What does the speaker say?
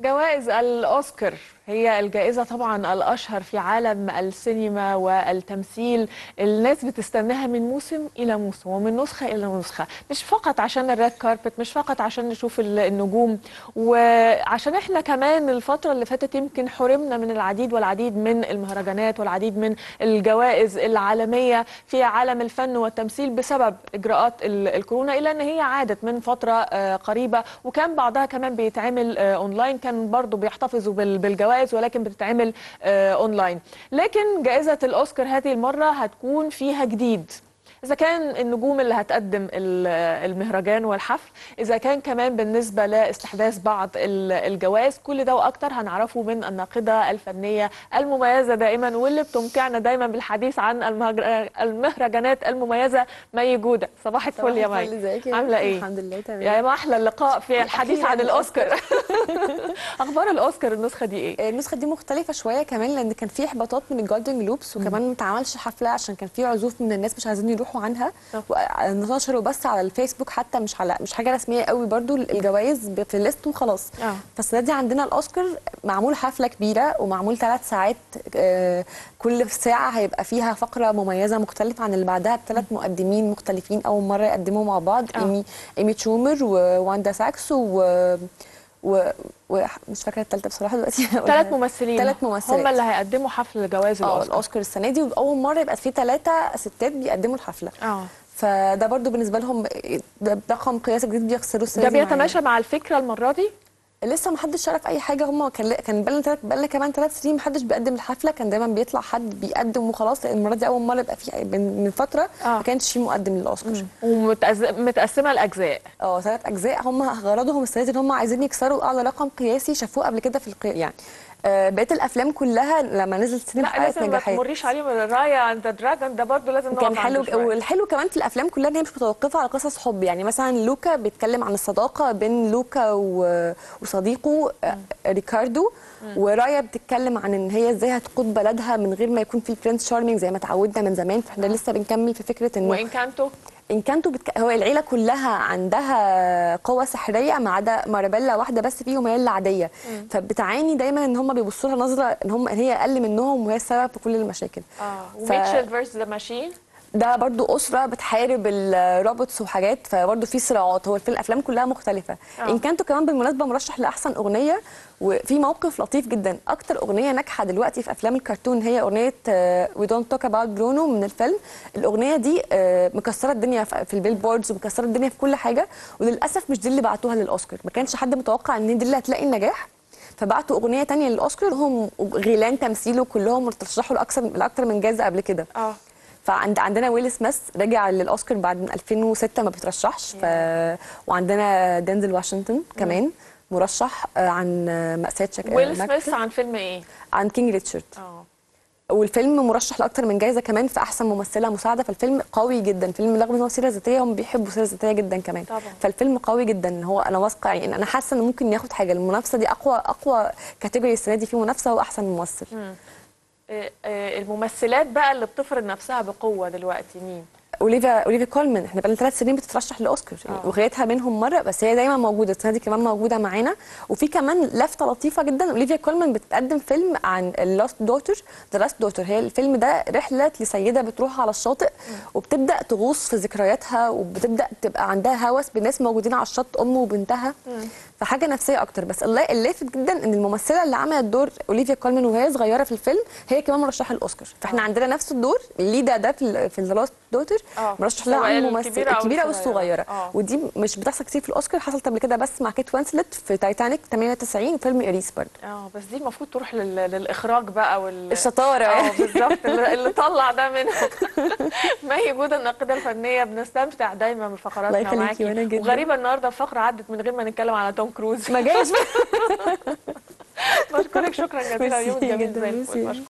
جوائز الأوسكار هي الجائزة طبعا الأشهر في عالم السينما والتمثيل الناس بتستناها من موسم إلى موسم ومن نسخة إلى نسخة مش فقط عشان الريد كاربت مش فقط عشان نشوف ال- النجوم وعشان احنا كمان الفترة اللي فاتت يمكن حرمنا من العديد والعديد من المهرجانات والعديد من الجوائز العالمية في عالم الفن والتمثيل بسبب إجراءات ال- الكورونا إلا أن هي عادت من فترة آه، قريبة وكان بعضها كمان بيتعمل آه، أونلاين كان برضو بيحتفظوا بال- بالجوائز ولكن بتتعمل آه، أونلاين لكن جائزة الأوسكار هذه المرة هتكون فيها جديد إذا كان النجوم اللي هتقدم ال- المهرجان والحفل إذا كان كمان بالنسبة لاستحداث بعض ال- الجوائز كل ده وأكتر هنعرفه من الناقدة الفنية المميزة دائما واللي بتمتعنا دايما بالحديث عن المهرج- المهرجانات المميزة مي جودة صباح الفل يا مي ازيك يا عاملة بنتي؟ إيه؟ الحمد لله تمام يا ما أحلى اللقاء في الحديث أخيراً عن الأوسكار أخبار الأوسكار النسخة دي إيه؟ النسخه دي مختلفه شويه كمان لان كان في احباطات من الجولدن جلوبس وكمان ما اتعملش حفله عشان كان في عزوف من الناس مش عايزين يروحوا عنها طب. ونشروا بس على الفيسبوك حتى مش على مش حاجه رسميه قوي برضو الجوائز ب- في الليست وخلاص آه. فالسنه دي عندنا الاوسكار معمول حفله كبيره ومعمول ثلاث ساعات آه، كل ساعه هيبقى فيها فقره مميزه مختلفه عن اللي بعدها بثلاث مقدمين مختلفين اول مره يقدموا مع بعض آه. ايمي ايمي تشومر وواندا ساكس و و... ومش فاكره الثالثه بصراحه دلوقتي ثلاث ممثلين ثلاث ممثلات هم اللي هيقدموا حفل جوائز اه الأوسكار الاوسكار السنه دي واول مره يبقى في ثلاثه ستات بيقدموا الحفله اه فده برضو بالنسبه لهم ده رقم قياسي جديد بيخسروا السنه ده دي معانا. بيتماشى مع الفكرة المرة دي؟ لسه ما حدش عرف اي حاجه هم كان كان بقالنا تلات بقالنا كمان ثلاث سنين ما حدش بيقدم الحفله كان دايما بيطلع حد بيقدم وخلاص لان المره دي اول مره يبقى في من من فتره آه. ما كانش في مقدم للاوسكار ومتقسمة لأجزاء اه ثلاث اجزاء هم غرضهم السنه دي ان هم عايزين يكسروا اعلى رقم قياسي شافوه قبل كده في القي... يعني آه بقيه الافلام كلها لما نزلت سينما لا حققت لازم ما نجاحات تمريش عليهم رايا اند دراجون ده برضه لازم نقف كان حلو عنده شوية. والحلو كمان في الافلام كلها ان هي مش متوقفه على قصص حب يعني مثلا لوكا بيتكلم عن الصداقه بين لوكا و... وصديقه آه، ريكاردو ورايا بتتكلم عن ان هي ازاي هتقود بلدها من غير ما يكون في برنس شارمينج زي ما اتعودنا من زمان فاحنا لسه بنكمل في فكره انه وإن كانتو ان كانتوا بتك... هو العيله كلها عندها قوه سحريه ما عدا مارابيلا واحده بس فيهم هي اللي عاديه فبتعاني دايما ان هم بيبصوا لها نظره ان هم ان هي اقل منهم وهي السبب في كل المشاكل اه ف- وميتشل فيرس ذا ماشين ده برضو أسرة بتحارب الروبوتس وحاجات فبرضو في صراعات هو في الأفلام كلها مختلفة آه. إن كانتوا كمان بالمناسبة مرشح لأحسن أغنية وفي موقف لطيف جدا أكتر أغنية ناجحة دلوقتي في أفلام الكرتون هي أغنية وي دونت توك اباوت برونو من الفيلم الأغنية دي آه، مكسرة الدنيا في في البيلبوردز ومكسرة الدنيا في كل حاجة وللأسف مش دي اللي بعتوها للأوسكار ما كانش حد متوقع إن دي اللي هتلاقي النجاح فبعتوا اغنيه تانية للاوسكار هم غيلان تمثيل وكلهم ترشحوا لاكثر لاكثر من جائزه قبل كده اه فعند عندنا ويل سميث رجع للاوسكار بعد من 2006 ما بيترشحش ف... وعندنا دينزل واشنطن كمان مرشح آه، عن آه، مأساة شك... ويل ماك- سميث عن فيلم ايه؟ عن كينج ريتشارد اه والفيلم مرشح لاكتر من جائزه كمان في احسن ممثله مساعده فالفيلم قوي جدا فيلم رغم ان هو سيره ذاتيه هم بيحبوا سيره ذاتيه جدا كمان طبعا. فالفيلم قوي جدا هو انا واثقه يعني انا حاسه انه ممكن ياخد حاجه المنافسه دي اقوى اقوى كاتيجوري السنه دي في منافسه هو احسن ممثل آه، آه، الممثلات بقى اللي بتفرض نفسها بقوة دلوقتي مين؟ اوليفيا اوليفيا كولمان احنا بقالنا ثلاث سنين بتترشح للاوسكار يعني آه. وغايتها منهم مره بس هي دايما موجوده السنه دي كمان موجوده معانا وفي كمان لفته لطيفه جدا اوليفيا كولمان بتقدم فيلم عن اللاست دوتر ذا لاست دوتر هي الفيلم ده رحله لسيده بتروح على الشاطئ وبتبدا تغوص في ذكرياتها وبتبدا تبقى عندها هوس بناس موجودين على الشط ام وبنتها فحاجه نفسيه اكتر بس الل- اللافت جدا ان الممثله اللي عملت دور اوليفيا كولمان وهي صغيره في الفيلم هي كمان مرشحه للاوسكار فاحنا آه. عندنا نفس الدور الليدا ده في في ذا لاست دوتر آه. مرشح لها سواء عن الممثل الكبيرة أو الكبيره او الصغيرة. الصغيره آه. ودي مش بتحصل كتير في الاوسكار حصلت قبل كده بس مع كيت وانسلت في تايتانيك 98 وفيلم اريس برضه اه بس دي المفروض تروح لل... للاخراج بقى وال الشطاره اه يعني. بالظبط اللي اللي طلع ده منهم مي جودة الناقدة الفنية بنستمتع دايما الله بفقراتنا يخليكي معاكي وأنا جدا. وغريبة النهارده الفقرة عدت من غير ما نتكلم على توم كروز ما جاش بشكرك شكرا جزيلا ميرسي يوم جميل جدا، زي الفل ميرسي. بشكرك